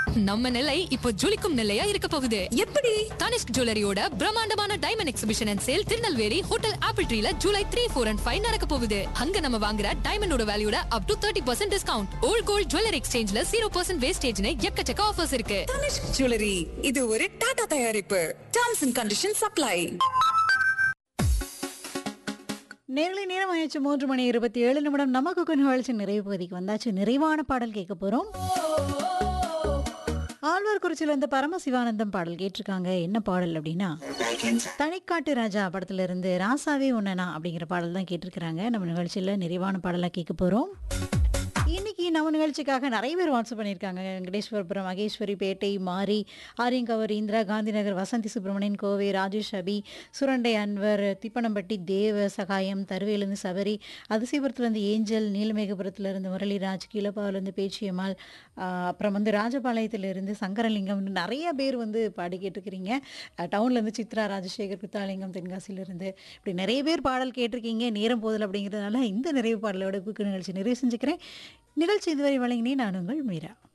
நம்ம நிலை இப்போ ஜொலிக்கும் நிலையா இருக்க போகுது எப்படி தனிஷ்க் ஜுவல்லரியோட பிரம்மாண்டமான diamond exhibition and sale Tirunelveli hotel Apple ட்ரீல July three four and five நடக்க போகுது அங்க நம்ம வாங்குற டைமண்டோட வேல்யூட up to thirty percent discount old gold jewellery எக்ஸ்சேஞ்ச்ல ஜீரோ பர்சன்ட் வேஸ்டேஜ்னு எக்கச்சக்க ஆஃபர்ஸ் இருக்கு தனிஷ்க் ஜுவல்லரி இது ஒரு டாடா தயாரிப்பு டர்ம்ஸ் அண்ட் கண்டிஷன் சப்ளை நேரலை நேரம் ஆயிடுச்சு மூன்று மணி இருபத்தி ஏழு நிமிடம் நமக்கு கொஞ்சம் நிகழ்ச்சி நிறைவு பகுதிக்கு வந்தாச்சு நிறைவான பாடல் கேட்க போறோம் ஆழ்வார்குறிச்சியில் இருந்து பரமசிவானந்தம் பாடல் கேட்டிருக்காங்க என்ன பாடல் அப்படின்னா தனிக்காட்டு ராஜா படத்துல இருந்து ராசாவே உன்னனா அப்படிங்கிற பாடல் தான் கேட்டிருக்கிறாங்க நம்ம நிகழ்ச்சியில் நிறைவான பாடலாக கேட்க போறோம் இன்னைக்கு நம்ம நிகழ்ச்சிக்காக நிறைய பேர் வாட்ஸ்அப் பண்ணியிருக்காங்க வெங்கடேஸ்வரபுரம் மகேஸ்வரி பேட்டை மாரி ஆரியங்கவர் இந்திரா காந்தி நகர் வசந்தி சுப்பிரமணியன் கோவை ராஜேஷ் அபி சுரண்டை அன்வர் திப்பனம்பட்டி தேவ சகாயம் தருவேலேருந்து சபரி அதிசயபுரத்துலேருந்து ஏஞ்சல் நீலமேகபுரத்துலேருந்து முரளிராஜ் கீழப்பாவிலேருந்து பேச்சியம்மாள் ஆஹ் அப்புறம் வந்து ராஜபாளையத்திலிருந்து சங்கரலிங்கம் நிறைய பேர் வந்து பாடி கேட்டிருக்கிறீங்க டவுன்லேருந்து சித்ரா ராஜசேகர் குத்தாலிங்கம் தென்காசியிலிருந்து இப்படி நிறைய பேர் பாடல் கேட்டிருக்கீங்க நேரம் போதல் அப்படிங்கிறதுனால இந்த நிறைவு பாடலோட குக்கு நிகழ்ச்சி நிறைவு செஞ்சுக்கிறேன் நிகழ்ச்சி இதுவரை வழங்கினே நான் உங்கள் மீரா